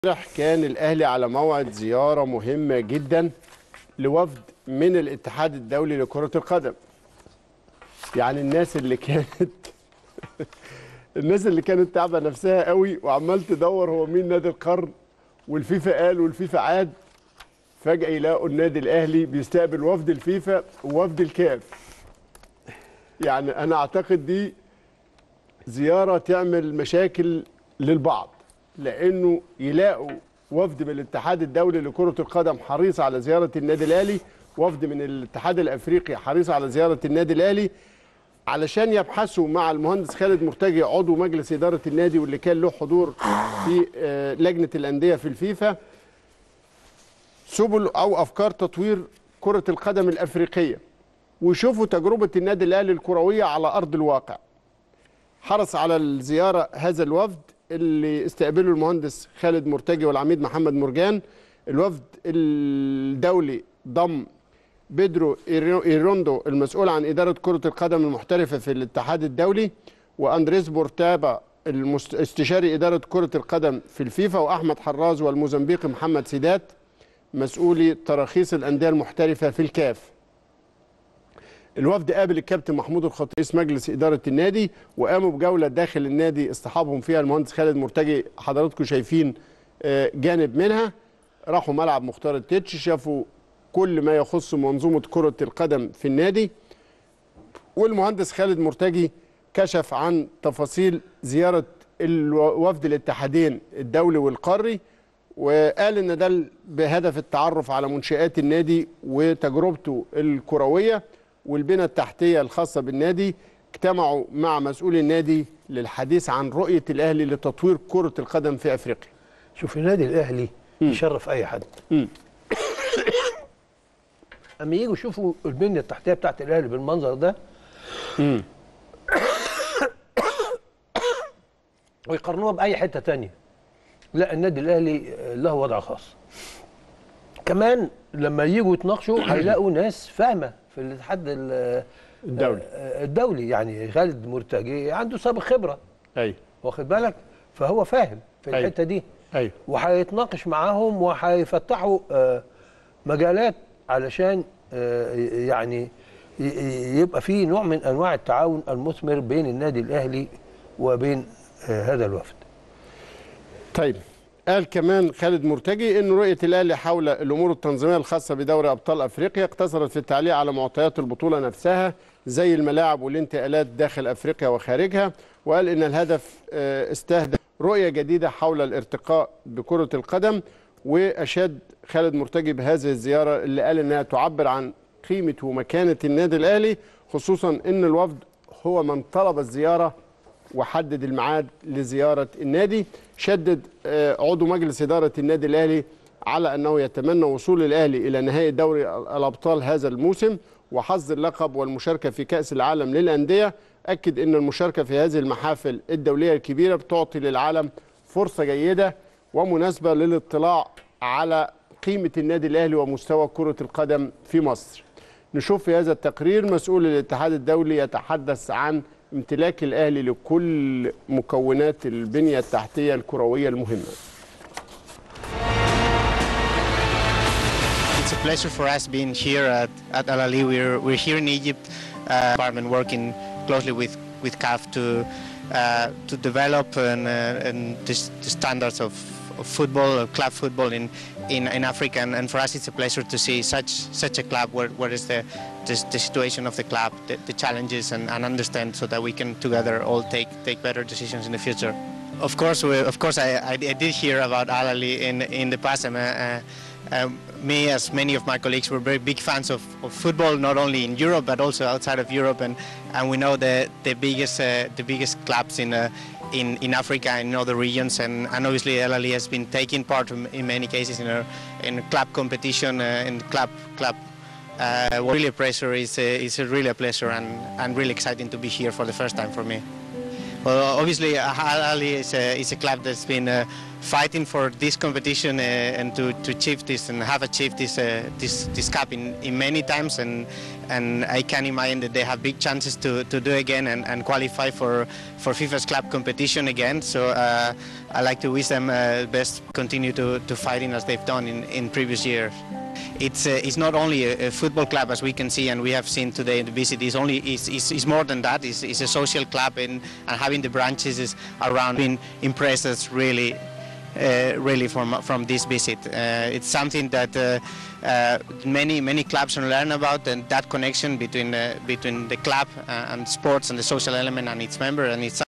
امبارح كان الاهلي على موعد زياره مهمه جدا لوفد من الاتحاد الدولي لكره القدم يعني الناس اللي كانت الناس اللي كانت تعبه نفسها قوي وعمال تدور هو مين نادي القرن والفيفا قال والفيفا عاد فجاه يلاقوا النادي الاهلي بيستقبل وفد الفيفا ووفد الكاف يعني انا اعتقد دي زياره تعمل مشاكل للبعض لانه يلاقوا وفد من الاتحاد الدولي لكره القدم حريص على زياره النادي الاهلي وفد من الاتحاد الافريقي حريص على زياره النادي الاهلي علشان يبحثوا مع المهندس خالد مرتجي عضو مجلس اداره النادي واللي كان له حضور في آه، لجنه الانديه في الفيفا سبل او افكار تطوير كره القدم الافريقيه ويشوفوا تجربه النادي الاهلي الكرويه على ارض الواقع حرص على الزياره هذا الوفد اللي استقبله المهندس خالد مرتجي والعميد محمد مرجان الوفد الدولي ضم بيدرو إيرو- ايروندو المسؤول عن اداره كره القدم المحترفه في الاتحاد الدولي واندريس بورتابا المست- استشاري اداره كره القدم في الفيفا واحمد حراز والموزمبيقي محمد سيدات مسؤولي تراخيص الانديه المحترفه في الكاف الوفد قابل الكابتن محمود الخطيب رئيس مجلس اداره النادي وقاموا بجوله داخل النادي اصطحابهم فيها المهندس خالد مرتجي حضراتكم شايفين آه، جانب منها راحوا ملعب مختار التتش شافوا كل ما يخص منظومه كره القدم في النادي والمهندس خالد مرتجي كشف عن تفاصيل زياره الوفد الاتحادين الدولي والقاري وقال ان ده بهدف التعرف على منشآت النادي وتجربته الكرويه والبنى التحتيه الخاصه بالنادي اجتمعوا مع مسؤولي النادي للحديث عن رؤيه الاهلي لتطوير كره القدم في افريقيا. شوف النادي الاهلي يشرف اي حد مم. اما يجوا يشوفوا البنيه التحتيه بتاعت الاهلي بالمنظر ده ويقارنوها باي حته تانية لا النادي الاهلي له وضع خاص كمان لما يجوا يتناقشوا هيلاقوا ناس فاهمه في الاتحاد ال- الدولي. آه، الدولي يعني خالد مرتجي عنده سابق خبره ايوه واخد بالك فهو فاهم في أيوة. الحته دي ايوه وهيتناقش معاهم وهيفتحوا آه، مجالات علشان آه، يعني ي- ي- يبقى في نوع من انواع التعاون المثمر بين النادي الاهلي وبين آه، هذا الوفد طيب قال كمان خالد مرتجي ان رؤيه الاهلي حول الامور التنظيميه الخاصه بدوري ابطال افريقيا اقتصرت في التعليق على معطيات البطوله نفسها زي الملاعب والانتقالات داخل افريقيا وخارجها وقال ان الهدف آه، استهدف رؤيه جديده حول الارتقاء بكره القدم واشاد خالد مرتجي بهذه الزياره اللي قال انها تعبر عن قيمه ومكانه النادي الاهلي خصوصا ان الوفد هو من طلب الزياره وحدد الميعاد لزيارة النادي شدد آه، عضو مجلس إدارة النادي الأهلي على أنه يتمنى وصول الأهلي إلى نهائي دوري الأبطال هذا الموسم وحظ اللقب والمشاركة في كأس العالم للأندية أكد أن المشاركة في هذه المحافل الدولية الكبيرة بتعطي للعالم فرصة جيدة ومناسبة للاطلاع على قيمة النادي الأهلي ومستوى كرة القدم في مصر نشوف في هذا التقرير مسؤول الاتحاد الدولي يتحدث عن امتلاك الاهلي لكل مكونات البنيه التحتيه الكرويه المهمه. It's a pleasure for us being here at, at Al Ali. We're, we're here in Egypt, uh, department working closely with, with CAF to, uh, to develop and, uh, and the, s- the standards of, of football, of club football in, in, in Africa. And, and for us, it's a pleasure to see such, such a club, where, what is the, the, the situation of the club, the, the challenges, and, and understand so that we can together all take, take better decisions in the future. Of course, we, of course, I, I, I did hear about Al Ali in, in the past. I'm, uh, um, me, as many of my colleagues, were very big fans of, of football, not only in Europe but also outside of Europe, and, and we know the the biggest uh, the biggest clubs in, uh, in in Africa and in other regions, and, and obviously El Ali has been taking part in, in many cases in a in club competition, uh, in club club. Uh, what really a pleasure is uh, is a really a pleasure and, and really exciting to be here for the first time for me. Well, obviously, Al Ali is a, is a club that's been uh, fighting for this competition uh, and to, to achieve this and have achieved this uh, this, this cup in, in many times and and I can imagine that they have big chances to, to do again and, and qualify for, for FIFA's club competition again. So uh, I like to wish them uh, best continue to, to fighting as they've done in, in previous years. It's, uh, it's not only a, a football club as we can see and we have seen today in the visit. It's only it's, it's, it's more than that. It's, it's a social club and, and having the branches is around being impressed us really uh, really from from this visit. Uh, it's something that uh, uh, many many clubs can learn about, and that connection between uh, between the club uh, and sports and the social element and its member, and it's